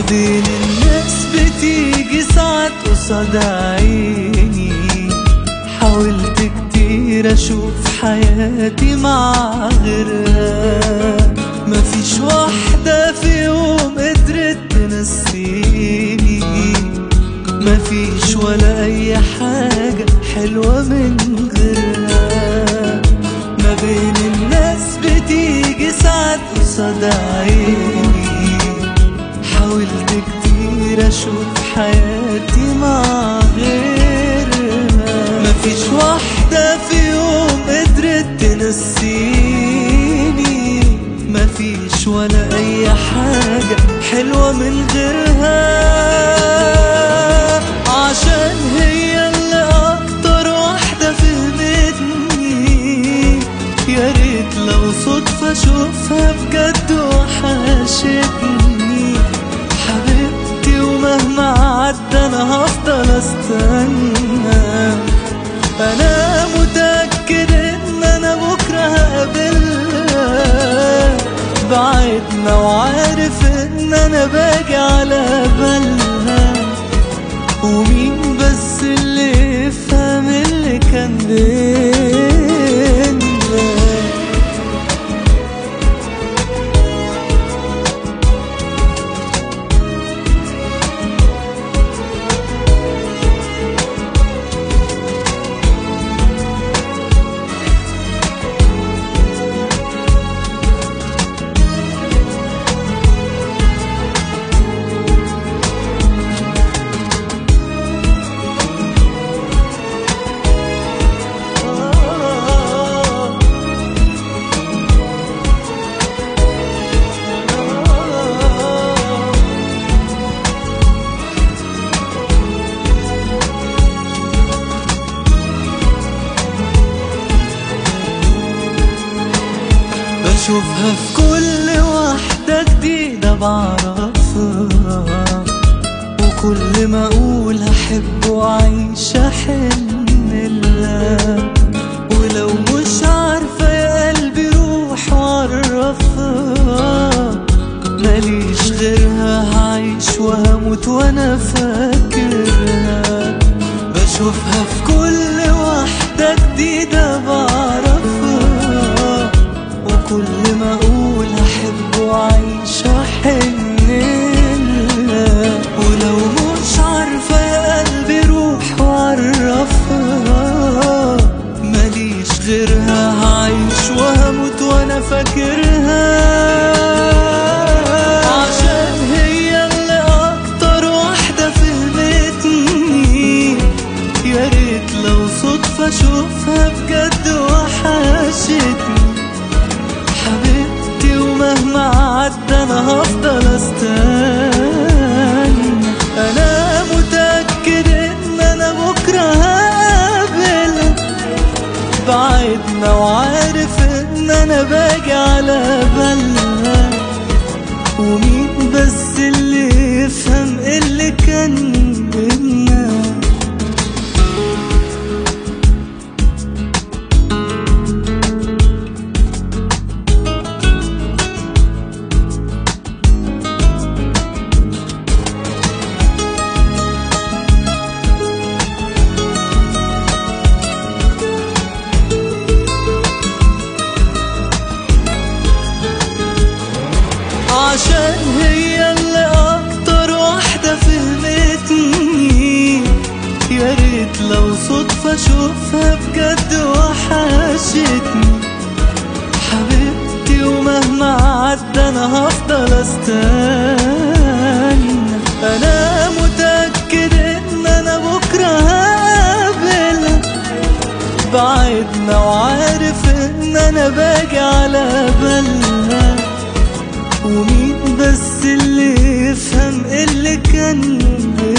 بين الناس بتيجي ساعات قصاد عيني حاولت كتير اشوف حياتي مع غيرها مفيش واحدة في يوم قدرت تنسيني مفيش ولا اي حاجة حلوة من غيرها ما بين الناس بتيجي ساعات قصاد عيني حاولت كتير اشوف حياتي مع غيرها مفيش واحدة في يوم قدرت تنسيني مفيش ولا اي حاجة حلوة من غيرها عشان هي اللي اكتر واحدة فهمتني يا ريت لو صدفة اشوفها بجد وحشتني حبيبتي ومهما عدى انا هفضل استنى انا متأكد ان انا بكرة هقابلها بعدنا وعارف ان انا باجي على بالها ومين بس اللي يفهم اللي كان بينا بشوفها في كل واحدة جديدة بعرفها وكل ما اقول هحب واعيش احن لها ولو مش عارفة يا قلبي روح وعرفها ماليش غيرها هعيش وهموت وانا فاكرها بشوفها في كل واحدة جديدة بعرفها وكل ما اقول احب واعيش احن لها ولو مش عارفة يا قلبي روح وعرفها ماليش غيرها هعيش وهموت وانا فاكرها عشان هي اللي اكتر واحدة فهمتني يا ريت لو صدفة اشوفها بجد وحشتني حبيبتي ومهما عدى انا هفضل استنى انا متأكد ان انا بكرة هقابلها بعدنا وعارف ان انا باجي على بالها ومين بس اللي يفهم اللي كان بينا عشان هي اللي اكتر واحدة فهمتني يا ريت لو صدفة اشوفها بجد وحشتني حبيبتي ومهما عدى انا هفضل استنى انا متأكد ان انا بكرة هقابلها بعدنا وعارف ان انا باجي على بالها ومين بس اللي يفهم اللي كان بينا